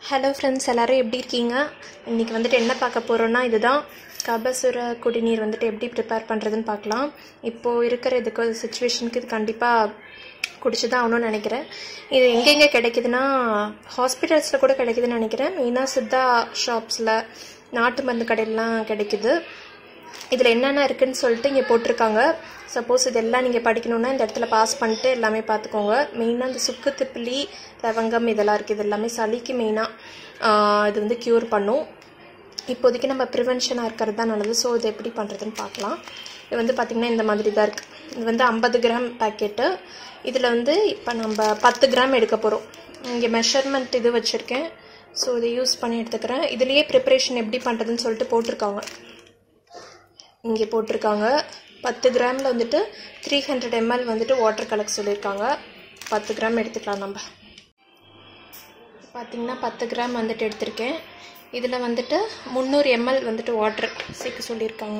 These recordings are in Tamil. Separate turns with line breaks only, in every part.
ஹலோ ஃப்ரெண்ட்ஸ் எல்லோரும் எப்படி இருக்கீங்க இன்றைக்கி வந்துட்டு என்ன பார்க்க போகிறோன்னா இதுதான் கபசுர குடிநீர் வந்துட்டு எப்படி ப்ரிப்பேர் பண்ணுறதுன்னு பார்க்கலாம் இப்போது இருக்கிற இதுக்கு சுச்சுவேஷனுக்கு இது கண்டிப்பாக குடிச்சு தான் ஆகணும்னு நினைக்கிறேன் இது எங்கெங்கே கிடைக்குதுன்னா ஹாஸ்பிட்டல்ஸில் கூட கிடைக்குதுன்னு நினைக்கிறேன் மெயினாக சித்தா ஷாப்ஸில் நாட்டு மருந்து கடையிலலாம் கிடைக்குது இதில் என்னென்ன இருக்குன்னு சொல்லிட்டு இங்கே போட்டிருக்காங்க சப்போஸ் இதெல்லாம் நீங்கள் படிக்கணுன்னா இந்த இடத்துல பாஸ் பண்ணிட்டு எல்லாமே பார்த்துக்கோங்க மெயினாக இந்த சுக்கு திப்பிலி லவங்கம் இதெல்லாம் இருக்குது இது எல்லாமே சளிக்கு மெயினாக இது வந்து க்யூர் பண்ணும் இப்போதைக்கு நம்ம ப்ரிவென்ஷனாக இருக்கிறது தான் நல்லது ஸோ இது எப்படி பண்ணுறதுன்னு பார்க்கலாம் இது வந்து பார்த்திங்கன்னா இந்த மாதிரி தான் இருக்குது இது வந்து ஐம்பது கிராம் பேக்கெட்டு இதில் வந்து இப்போ நம்ம பத்து கிராம் எடுக்க போகிறோம் இங்கே மெஷர்மெண்ட் இது வச்சுருக்கேன் ஸோ இதை யூஸ் பண்ணி எடுத்துக்கிறேன் இதுலேயே ப்ரிப்பரேஷன் எப்படி பண்ணுறதுன்னு சொல்லிட்டு போட்டிருக்காங்க இங்கே போட்டிருக்காங்க பத்து கிராமில் வந்துட்டு த்ரீ ஹண்ட்ரட் எம்எல் வந்துட்டு வாட்டர் கலக்க சொல்லியிருக்காங்க பத்து கிராம் எடுத்துக்கலாம் நம்ம பார்த்திங்கன்னா பத்து கிராம் வந்துட்டு எடுத்திருக்கேன் இதில் வந்துட்டு முந்நூறு எம்எல் வந்துட்டு வாட்டர் சேர்க்க சொல்லியிருக்காங்க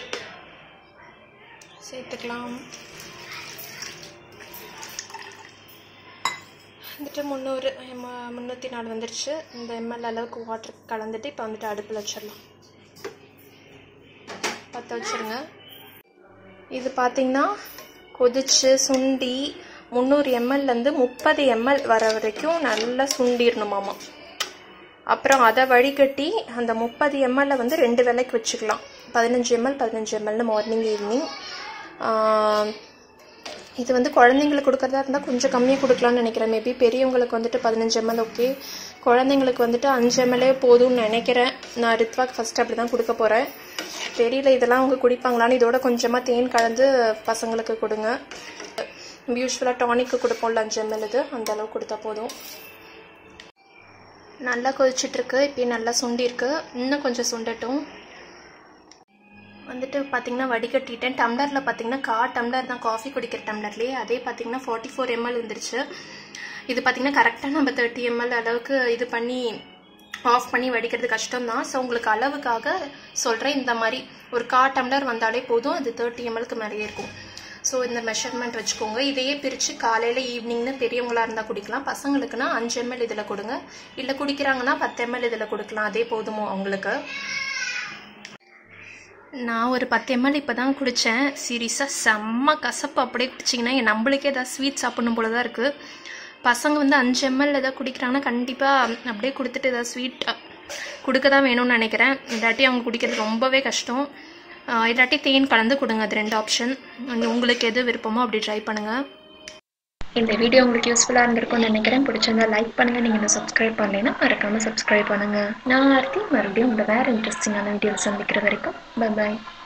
சேர்த்துக்கலாம் வந்துட்டு முந்நூறு முந்நூற்றி நாலு வந்துருச்சு இந்த எம்எல் அளவுக்கு வாட்டர் கலந்துட்டு இப்போ வந்துட்டு அடுப்பில் வச்சிடலாம் பற்ற வச்சுருங்க இது பார்த்திங்கன்னா கொதிச்சு சுண்டி முந்நூறு எம்எல்லேருந்து முப்பது எம்எல் வர வரைக்கும் நல்லா சுண்டிடணுமாமா அப்புறம் அதை வடிகட்டி அந்த முப்பது எம்எல்ல வந்து ரெண்டு வேலைக்கு வச்சுக்கலாம் பதினஞ்சு எம்எல் பதினஞ்சு எம்எல்னு மார்னிங் ஈவினிங் இது வந்து குழந்தைங்களுக்கு கொடுக்குறதா இருந்தால் கொஞ்சம் கம்மியாக கொடுக்கலாம்னு நினைக்கிறேன் மேபி பெரியவங்களுக்கு வந்துட்டு பதினஞ்சு எம்எல் ஓகே குழந்தைங்களுக்கு வந்துட்டு அஞ்சு எம்எல்ஏ போதும்னு நினைக்கிறேன் நான் ரித்வாக்கு ஃபஸ்ட்டு அப்படி தான் கொடுக்க போகிறேன் தெரியல இதெல்லாம் அவங்க குடிப்பாங்களான்னு இதோட கொஞ்சமாக தேன் கலந்து பசங்களுக்கு கொடுங்க யூஸ்வலாக டானிக்கு கொடுப்போம்ல அஞ்சு எம்எல் இது அந்த அளவு கொடுத்தா போதும் நல்லா கொதிச்சிட்ருக்கு இப்போ நல்லா சுண்டிருக்கு இன்னும் கொஞ்சம் சுண்டட்டும் வந்துட்டு பார்த்தீங்கன்னா வடிகட்டிட்டேன் டம்ளரில் பார்த்தீங்கன்னா கா டம்ளர் தான் காஃபி குடிக்கிற டம்ளர்லேயே அதே பார்த்தீங்கன்னா ஃபார்ட்டி ஃபோர் எம்எல் வந்துருச்சு இது பார்த்தீங்கன்னா கரெக்டாக நம்ம தேர்ட்டி எம்எல் அளவுக்கு இது பண்ணி ஆஃப் பண்ணி வடிக்கிறது கஷ்டம் தான் ஸோ உங்களுக்கு அளவுக்காக சொல்கிறேன் இந்த மாதிரி ஒரு கா டம்ளர் வந்தாலே போதும் அது தேர்ட்டி எம்எல்க்கு மேலேயே இருக்கும் ஸோ இந்த மெஷர்மெண்ட் வச்சுக்கோங்க இதையே பிரித்து காலையில் ஈவினிங்னு பெரியவங்களாக இருந்தால் குடிக்கலாம் பசங்களுக்குன்னா அஞ்சு எம்எல் இதில் கொடுங்க இல்லை குடிக்கிறாங்கன்னா பத்து எம்எல் இதில் கொடுக்கலாம் அதே போதுமோ அவங்களுக்கு நான் ஒரு பத்து எம்எல் இப்போ தான் குடித்தேன் சீரியஸாக செம்ம கசப்பு அப்படியே குடிச்சிங்கன்னா நம்மளுக்கே ஏதாவது ஸ்வீட் சாப்பிடணும் போல தான் இருக்குது பசங்க வந்து அஞ்சு எம்எல் எதாவது குடிக்கிறாங்கன்னா கண்டிப்பாக அப்படியே கொடுத்துட்டு ஏதாவது ஸ்வீட் கொடுக்க தான் வேணும்னு நினைக்கிறேன் இல்லாட்டி அவங்க குடிக்கிறது ரொம்பவே கஷ்டம் இல்லாட்டி தேன் கலந்து கொடுங்க அது ரெண்டு ஆப்ஷன் உங்களுக்கு எது விருப்பமோ அப்படி ட்ரை பண்ணுங்கள் இந்த வீடியோ உங்களுக்கு யூஸ்ஃபுல்லாக இருந்திருக்கும்னு நினைக்கிறேன் பிடிச்சிருந்தா லைக் பண்ணுங்கள் நீங்கள் இன்னும் சப்ஸ்கிரைப் பண்ணலைன்னா மறக்காமல் சப்ஸ்கிரைப் பண்ணுங்கள் நான் ஆர்த்தி மறுபடியும் உங்களை வேறு இன்ட்ரெஸ்டிங்கான வீடியோவில் சந்திக்கிற வரைக்கும் பை பாய்